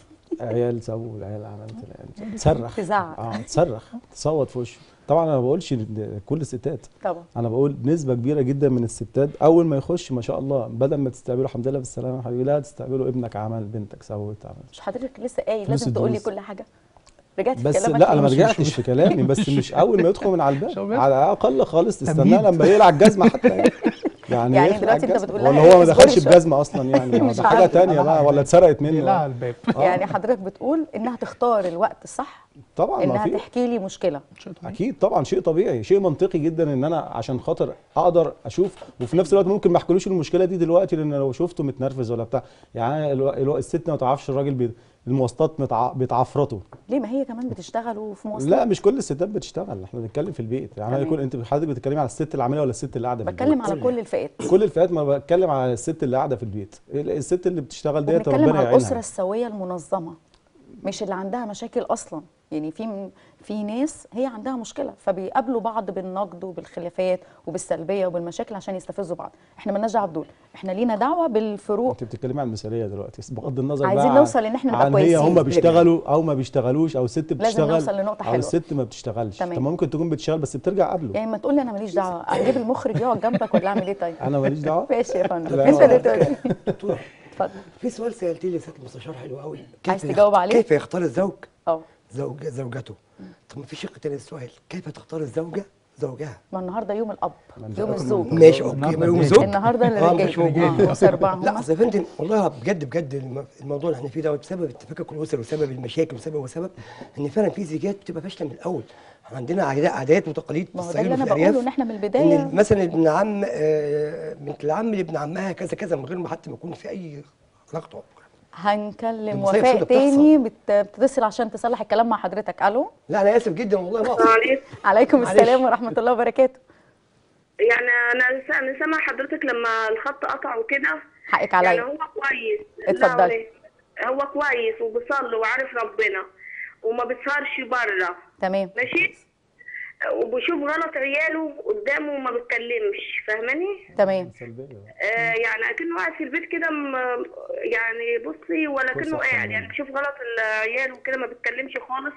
عيال سووا العيال عملت العيال تصرخ تزعق. اه تصرخ تصوت في وشه طبعا انا ما بقولش إن كل الستات طبعا انا بقول نسبه كبيره جدا من الستات اول ما يخش ما شاء الله بدل ما تستقبله الحمد لله بالسلامه يا حبيبي لا تستقبله ابنك عمل بنتك سوت عمل مش حضرتك لسه قايل فلوس لازم تقول لي الدروس. كل حاجه رجعت في بس كلامك لا انا ما ليه؟ رجعتش في كلامي بس مش اول ما يدخل من على مش الباب أول. على الاقل خالص تستناه تمهيد. لما يقلع الجزمه حتى يعني يعني, يعني يخلع دلوقتي أنت الجزمة. بتقول لها ولا إيه، هو ما اصبري دخلش شوية. بجزمه اصلا يعني مش ده حاجه عارفة. تانية بقى ولا اتسرقت منه لا على الباب آه. يعني حضرتك بتقول انها تختار الوقت الصح طبعا ما انها في تحكي لي مشكله اكيد طبعا شيء طبيعي شيء منطقي جدا ان انا عشان خاطر اقدر اشوف وفي نفس الوقت ممكن ما احكيلوش المشكله دي دلوقتي لان لو شفته متنرفز ولا بتاع يعني الو... الو... الست ما تعرفش الراجل بي... المواصلات متع... بيتعفرطوا ليه ما هي كمان بتشتغل وفي مواصلات لا مش كل الستات بتشتغل احنا بنتكلم في البيت يعني تمام. يكون انت حضرتك بتتكلمي على الست اللي عامله ولا الست اللي قاعده في بتكلم البيت على كل الفئات كل الفئات ما بتكلم على الست اللي قاعده في البيت الست اللي بتشتغل ديت وبنتكلم ربنا على الاسره يعينها السويه المنظمه مش اللي عندها مشاكل اصلا يعني في في ناس هي عندها مشكله فبيقابلوا بعض بالنقد وبالخلافات وبالسلبيه وبالمشاكل عشان يستفزوا بعض احنا مالناش دعوه بدول احنا لينا دعوه بالفروق انت بتتكلمي عن المثاليه دلوقتي بس بغض النظر عايزين بقى عن- نوصل إن إحنا نبقى عن هي كويسين. هم بيشتغلوا او ما بيشتغلوش او الست بتشتغل نوصل لنقطة او حلوة. الست ما بتشتغلش تمام. طب ما ممكن تكون بتشتغل بس بترجع قبله يعني ما تقول لي انا ماليش دعوه اجيب المخرج يقعد جنبك ولا اعمل ايه طيب انا ماليش دعوه ماشي يا فندم لا، انت اللي تقول دكتور اتفضل في سؤال سالتيه لي سياده المستشار حلو قوي عايز يخ- تجاوب عليه؟ كيف يختار الزوج اه زوج زوجته طب ما في شق تاني للسؤال كيف تختار الزوجه زوجها ما النهارده يوم الاب من يوم جاءكم الزوج ماشي اوكي النهاردة ما يوم الجاي. الزوج النهارده اه اللي مش جاي موجود آه، أسر أربعة لا هما. اصل يا فندم والله بجد بجد الم- الموضوع اللي احنا فيه ده بسبب تفكك الاسر وسبب المشاكل وسبب وسبب ان فعلا في زيجات بتبقى فاشله من الاول عندنا عادات عادات وتقاليد في ما هو ده الصعيد اللي انا وفي الارياف بقوله ان احنا من ان البدايه مثلا ابن عم آه، بنت العم لابن عمها كذا كذا من غير ما حتى ما يكون في اي علاقه هنكلم المصايب وفاء سودة تاني بت- بتتصل عشان تصلح الكلام مع حضرتك الو لا انا اسف جدا والله ما أقصد. معلش عليكم معلش. السلام ورحمه الله وبركاته يعني انا انا سامع حضرتك لما الخط قطع وكده حقك يعني عليا هو كويس اتفضلي. لا ولا- هو كويس وبيصلي وعارف ربنا وما بيسهرش بره تمام ماشي وبيشوف غلط عياله قدامه وما بيتكلمش فاهماني تمام سلبيه آه يعني اكنه قاعد في البيت كده م- يعني بصي ولا كويس كأنه أحسن قاعد مني. يعني بشوف غلط العيال وكده ما بيتكلمش خالص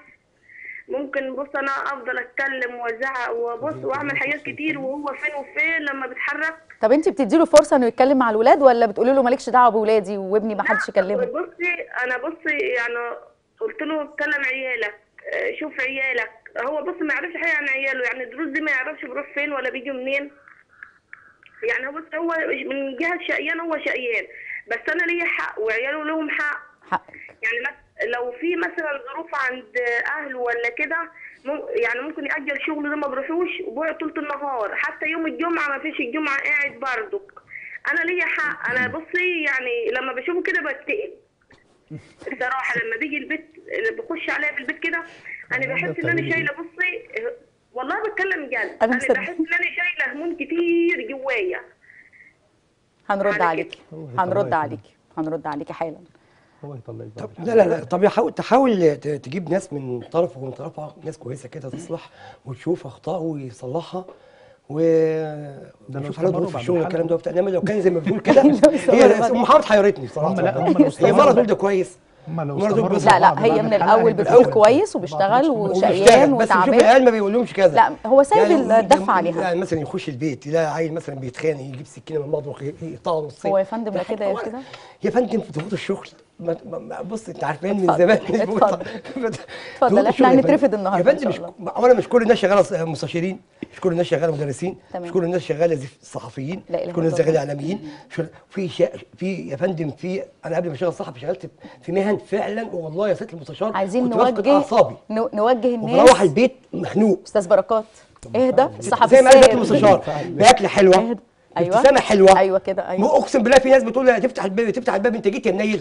ممكن بص انا افضل اتكلم وازعق وبص واعمل حاجات كتير وهو فين وفين لما بيتحرك طب انت بتدي له فرصه انه يتكلم مع الولاد ولا بتقولي له مالكش دعوه باولادي وابني ما حدش يكلمه بصي انا بصي يعني قلت له اتكلم عيالك آه، شوف عيالك هو بص ما يعرفش حاجه عن عياله يعني الدروس دي ما يعرفش بيروح فين ولا بيجي منين يعني هو بص هو من جهه شقيان هو شقيان بس انا ليا حق وعياله لهم حق حقك يعني مس- لو في مثلا ظروف عند اهله ولا كده مم- يعني ممكن يأجل شغله ده ما بروحوش وبيقعد طول النهار حتى يوم الجمعة ما فيش الجمعة قاعد برضك أنا ليا حق أنا بصي يعني لما بشوفه كده بكتئب الصراحة لما بيجي البيت بخش عليا في البيت كده أنا بحس إن أنا شايلة بصي والله بتكلم جد أنا أنا مصدقة. بحس إن أنا شايلة هموم كتير جوايا هنرد على عليكي كده. هنرد عليكي هنرد عليكي حالا هو يطلعك طب بقى لا لا لا طب يحاول تحاول ت- تجيب ناس من طرفه ومن طرفها ناس كويسه كده تصلح وتشوف اخطائه ويصلحها و ده لو وشوف حالته استمروا في بعد الشغل الحلقة. والكلام ده وبتاع انما لو كان زي ما بتقول كده استمروا هي بعد- ام محمد حيرتني بصراحه هم لا هم لو هي مره استمروا تقول ده كويس هم لو مرة دول استمروا بس- لا لا بعض هي بعد من الحلقة الاول هيبقى بتقول أول. كويس وبيشتغل وبيشتغل وشقيان بس شوف وتعبان العيال ما بيقولهمش كذا لا هو سايب يعني الدفع ده- عليها يعني مثلا يخش البيت يلاقي عيل مثلا بيتخانق يجيب سكينه من المطبخ يقطعه نصين هو يا فندم لا ده كده يا حاجة- كده يا فندم في ضغوط الشغل ما ما- ما- بص انت عارفين من اتفضل، زمان اتفضل. ضغوط اتفضل، احنا الشغل يا هنترفد فندم. النهاردة يا إن فندم شاء مش اولا مش كل الناس شغاله مستشارين مش كل الناس شغاله مدرسين تمام. مش كل الناس شغاله زي صحفيين لا إله مش كل الناس إلا الله. شغاله اعلاميين مش كل- في شا... في يا فندم في انا قبل ما اشتغل صحفي اشتغلت في مهن فعلا والله يا سياده المستشار عايزين كنت بفقد نوجه اعصابي نو- نوجه وبروح الناس البيت مخنوق استاذ بركات اهدى الصحفي زي ما قال سياده السائل. المستشار باكله حلوه اهدى. ايوه ابتسامه حلوه ايوه كده ايوه مو اقسم بالله في ناس بتقول تفتح الباب تفتح الباب انت جيت يا منيل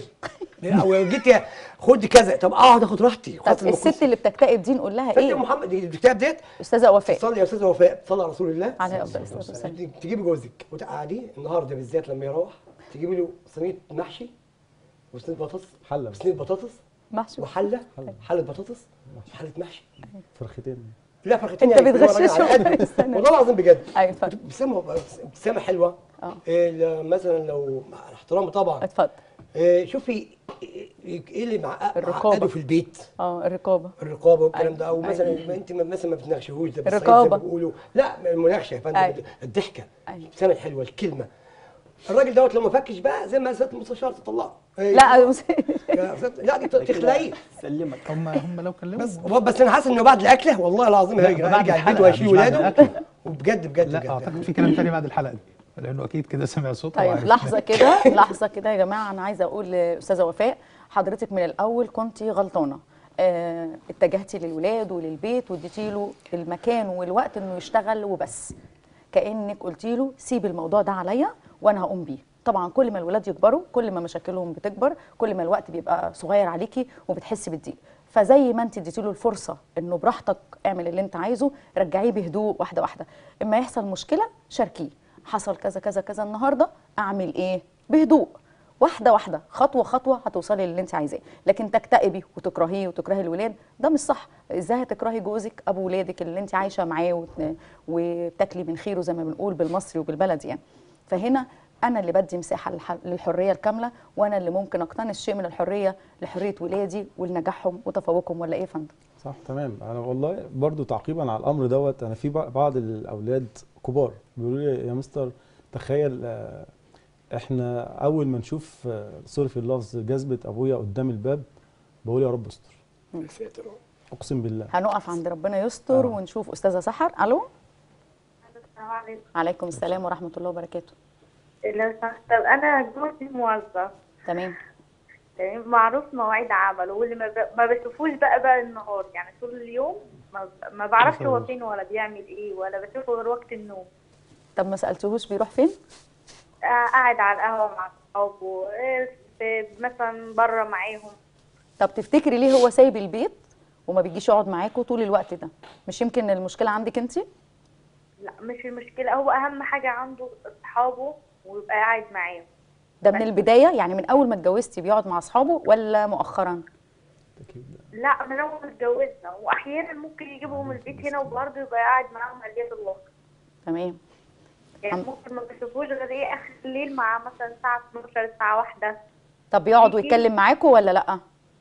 او جيت يا خد كذا طب اقعد اخد راحتي خلاص طب الست اللي بتكتئب دي نقول لها ست ايه محمد دي الكتاب ديت استاذه وفاء صلي يا استاذه وفاء صلي على رسول الله عليه افضل الصلاه والسلام تجيبي جوزك وتقعديه النهارده بالذات لما يروح تجيبي له صينيه محشي وصينيه بطاطس حله وصينيه بطاطس محشي وحله حله بطاطس وحله محشي فرختين لا فرختين انت يعني هو راجل بتغششه. على قد. استنى. والله العظيم بجد ايوه اتفضل ابتسامه ابتسامه حلوه اه إيه ل- مثلا لو مع احترامي طبعا اتفضل إيه شوفي ايه إيه اللي معقد الرقابة. معقده في البيت اه الرقابه الرقابه والكلام أيوة. ده او مثلا أيوة. ما انت ما- مثلا ما بتناقشهوش ده بالصعيد الرقابة. زي ما بيقولوا لا المناقشه يا فندم أيوة. الضحكه أيوة. الابتسامه الحلوه الكلمه الراجل دوت لو ما فكش بقى زي ما سياده المستشار تطلعه إيه، لا يا ست- لا دي تخلقيه سلمك هم هم لو كلموا بس بس انا حاسس انه بعد الاكله والله العظيم لا، هيرجع بعد يرجع البيت الحلقة، وهيشيل مش بعد ولاده الأكل. وبجد بجد لا بجد اعتقد في كلام تاني بعد الحلقه دي لانه اكيد كده سمع صوتها طيب وعرف. لحظه كده لحظه كده يا جماعه انا عايزه اقول لاستاذه وفاء حضرتك من الاول كنت غلطانه آه اتجهتي للولاد وللبيت واديتي له المكان والوقت انه يشتغل وبس كانك قلتي له سيب الموضوع ده عليا وانا هقوم بيه طبعا كل ما الولاد يكبروا كل ما مشاكلهم بتكبر كل ما الوقت بيبقى صغير عليكي وبتحسي بالضيق فزي ما انت اديتي له الفرصه انه براحتك اعمل اللي انت عايزه رجعيه بهدوء واحده واحده اما يحصل مشكله شاركيه حصل كذا كذا كذا النهارده اعمل ايه بهدوء واحده واحده خطوه خطوه هتوصلي للي انت عايزاه لكن تكتئبي وتكرهيه وتكرهي الولاد ده مش صح ازاي هتكرهي جوزك ابو ولادك اللي انت عايشه معاه وت- وبتاكلي من خيره زي ما بنقول بالمصري وبالبلدي يعني فهنا انا اللي بدي مساحه للح- للحريه الكامله وانا اللي ممكن اقتنص شيء من الحريه لحريه ولادي ولنجاحهم وتفوقهم ولا ايه يا فندم صح تمام انا والله برضو تعقيبا على الامر دوت انا في بع- بعض الاولاد كبار بيقولوا لي يا مستر تخيل آه، احنا اول ما نشوف آه، سوري في اللفظ جذبه ابويا قدام الباب بقول يا رب استر يا ساتر اقسم بالله هنقف عند ربنا يستر آه. ونشوف استاذه سحر الو السلام عليكم عليكم السلام ورحمه الله وبركاته لو سمحت طب انا جوزي موظف تمام تمام معروف مواعيد عمله واللي ما, ب... ما بشوفوش بقى بقى النهار يعني طول اليوم ما, ما بعرفش هو فين ولا بيعمل ايه ولا بشوفه غير وقت النوم طب ما سالتهوش بيروح فين آه، قاعد على القهوه مع اصحابه آه، في- مثلا بره معاهم طب تفتكري ليه هو سايب البيت وما بيجيش يقعد معاكوا طول الوقت ده مش يمكن المشكله عندك انت لا مش المشكله هو اهم حاجه عنده اصحابه ويبقى قاعد معاهم ده من البدايه يعني من اول ما اتجوزتي بيقعد مع اصحابه ولا مؤخرا اكيد لا من اول ما اتجوزنا واحيانا ممكن يجيبهم البيت هنا وبرضه يبقى قاعد معاهم علية الوقت تمام يعني الحمد- ممكن ما بشوفوش غير ايه اخر الليل مع مثلا الساعه 12 الساعه 1 طب بيقعد يجي- ويتكلم معاكوا ولا لا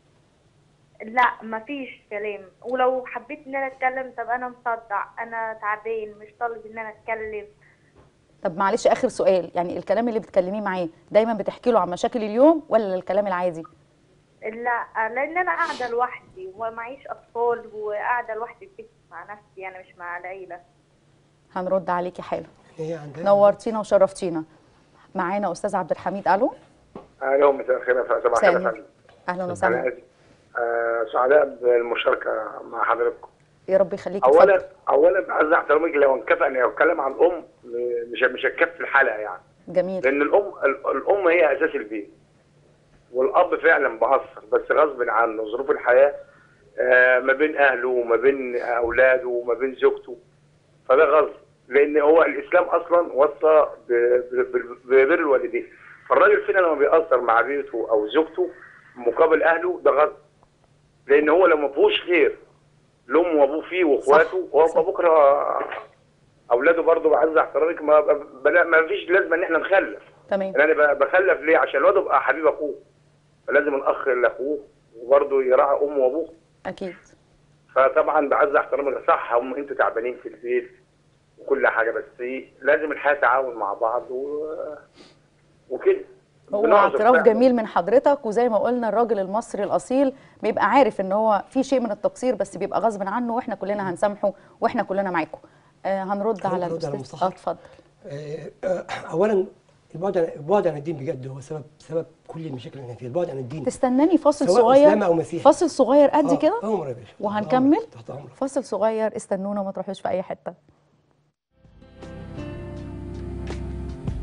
لا مفيش كلام ولو حبيت ان انا اتكلم طب انا مصدع انا تعبان مش طالب ان انا اتكلم طب معلش اخر سؤال يعني الكلام اللي بتكلميه معاه دايما بتحكي له عن مشاكل اليوم ولا الكلام العادي لا لان انا قاعده لوحدي ومعيش اطفال وقاعده لوحدي في البيت مع نفسي يعني مش مع العيله هنرد عليكي حالا هي عندها نورتينا وشرفتينا معانا استاذ عبد الحميد الو الو مساء الخير يا فندم صباح الخير يا مساء فندم اهلا انا وسهلا اسف آه، سعداء بالمشاركه مع حضرتكم يا رب يخليكي اولا اتفضل. اولا عايز احترمك لو انكفى ان اتكلم عن الام م- مش مش هتكفي الحلقه يعني جميل لان الام ال- الام هي اساس البيت والاب فعلا بأثر بس غصب عنه ظروف الحياه آه، ما بين اهله وما بين اولاده وما بين زوجته فده غلط لان هو الاسلام اصلا وصى ب- ب- ب- ببر الوالدين فالراجل فينا لما بيأثر مع بيته او زوجته مقابل اهله ده غلط لان هو لو ما فيهوش خير لامه وابوه فيه واخواته هو صح. بكره اولاده برضه بعز احترامك ما بلا- ما فيش لازمه ان احنا نخلف تمام انا ب- بخلف ليه عشان الواد يبقى حبيب اخوه فلازم الاخ لاخوه وبرضه يراعي امه وابوه اكيد فطبعا بعز احترامك صح هم انتوا تعبانين في البيت وكل حاجه بس لازم الحياه تعاون مع بعض و... وكده هو بنعذر اعتراف فعلا. جميل من حضرتك وزي ما قلنا الراجل المصري الاصيل بيبقى عارف ان هو في شيء من التقصير بس بيبقى غصب عنه واحنا كلنا هنسامحه واحنا كلنا معاكم آه هنرد على هنرد على الاستاذ المستشار. اه اتفضل آه، آه، اولا البعد عن البعد عن الدين بجد هو سبب سبب كل المشاكل اللي احنا فيها البعد عن الدين تستناني فاصل سواء صغير إسلام أو مسيحي. فاصل صغير قد آه، كده امر يا باشا تحت وهنكمل أمرك، تحت امرك فاصل صغير استنونا ما تروحوش في اي حته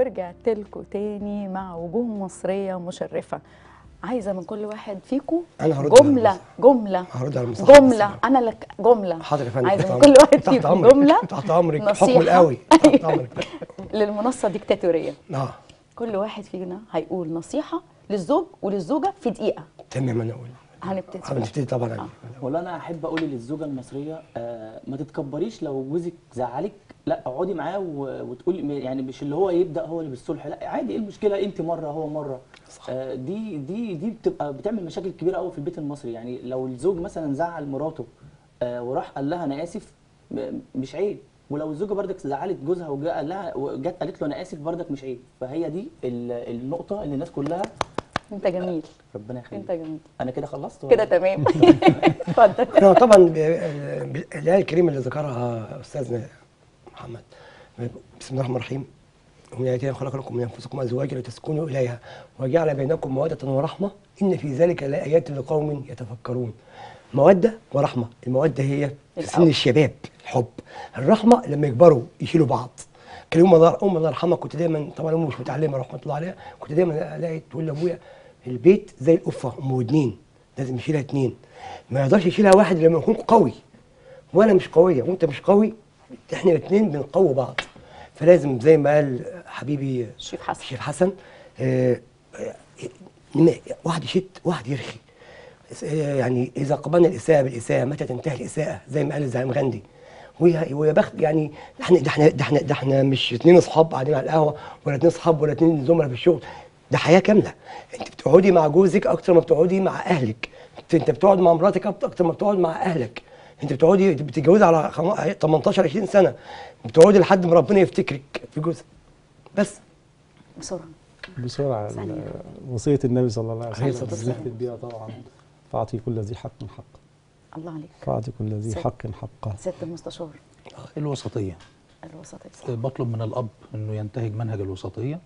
ورجعت لكم تاني مع وجوه مصرية مشرفة عايزة من كل واحد فيكم أنا هرد على جملة المصطفى. جملة هرد على المصطفى جملة أنا لك جملة حاضر يا فندم عايزة تحت من كل أمرك. واحد تحت فيكم أمرك. جملة تحت أمرك حكم نصيحة. القوي تحت أمرك للمنصة ديكتاتورية اه كل واحد فينا هيقول نصيحة للزوج وللزوجة في دقيقة تمام أنا أقول هنبتدي هنبتدي طبعا آه. والله انا احب اقول للزوجه المصريه آه ما تتكبريش لو جوزك زعلك لا اقعدي معاه و- وتقولي يعني مش اللي هو يبدا هو اللي بالصلح لا عادي ايه المشكله انت مره هو مره آه دي دي دي بتبقى بتعمل مشاكل كبيره قوي في البيت المصري يعني لو الزوج مثلا زعل مراته آه وراح قال لها انا اسف م- مش عيب ولو الزوجه بردك زعلت جوزها وجا قال لها وجت قالت له انا اسف بردك مش عيب فهي دي ال- النقطه اللي الناس كلها انت جميل ربنا يخليك انت جميل انا كده خلصت ولا كده تمام اتفضل احنا طبعا ب- ب- الايه الكريمه اللي ذكرها استاذنا محمد بسم الله الرحمن الرحيم ومن آياته خلق لكم من انفسكم ازواجا لتسكنوا اليها وجعل بينكم موده ورحمه ان في ذلك لايات لقوم يتفكرون موده ورحمه الموده هي في سن الحب. الشباب الحب الرحمه لما يكبروا يشيلوا بعض كان يوم الله ام الله يرحمها كنت دايما طبعا امي مش متعلمه رحمه الله عليها كنت دايما الاقي تقول لابويا البيت زي القفه ام ودنين لازم يشيلها اتنين ما يقدرش يشيلها واحد لما يكون قوي وانا مش قويه وانت مش قوي احنا الاثنين بنقوي بعض فلازم زي ما قال حبيبي الشيخ حسن الشيخ حسن آه، آه، إن واحد يشد واحد يرخي آه، يعني اذا قبلنا الاساءه بالاساءه متى تنتهي الاساءه زي ما قال الزعيم غاندي ويا ويا بخت يعني ده احنا ده احنا ده احنا ده احنا مش اثنين اصحاب قاعدين على القهوه ولا اثنين اصحاب ولا اثنين زملاء في الشغل ده حياه كامله انت بتقعدي مع جوزك اكتر ما بتقعدي مع اهلك انت انت بتقعد مع مراتك اكتر ما بتقعد مع اهلك انت بتقعدي بتتجوزي على خم- 18 20 سنه بتقعدي لحد ما ربنا يفتكرك في جوزك بس بسرعة بسرعه ثانية. ال- وصيه النبي صلى الله عليه عليه وسلم الصلاة والسلام. بنختم بيها طبعا فاعطي كل ذي حق حق الله عليك فاعطي كل ذي ست. حق حقه سيادة المستشار الوسطيه الوسطية آه، بطلب من الاب انه ينتهج منهج الوسطيه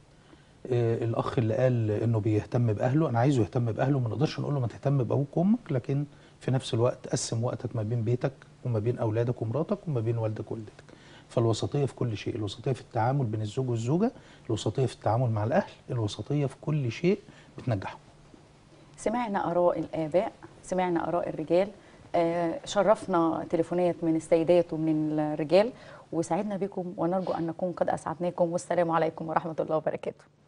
آه، الاخ اللي قال انه بيهتم باهله انا عايزه يهتم باهله ما نقدرش نقول له ما تهتم بابوك وامك لكن في نفس الوقت قسم وقتك ما بين بيتك وما بين اولادك ومراتك وما بين والدك ووالدتك فالوسطيه في كل شيء الوسطيه في التعامل بين الزوج والزوجه الوسطيه في التعامل مع الاهل الوسطيه في كل شيء بتنجحهم سمعنا آراء الآباء سمعنا آراء الرجال آه، شرفنا تليفونات من السيدات ومن الرجال وسعدنا بكم ونرجو أن نكون قد أسعدناكم والسلام عليكم ورحمة الله وبركاته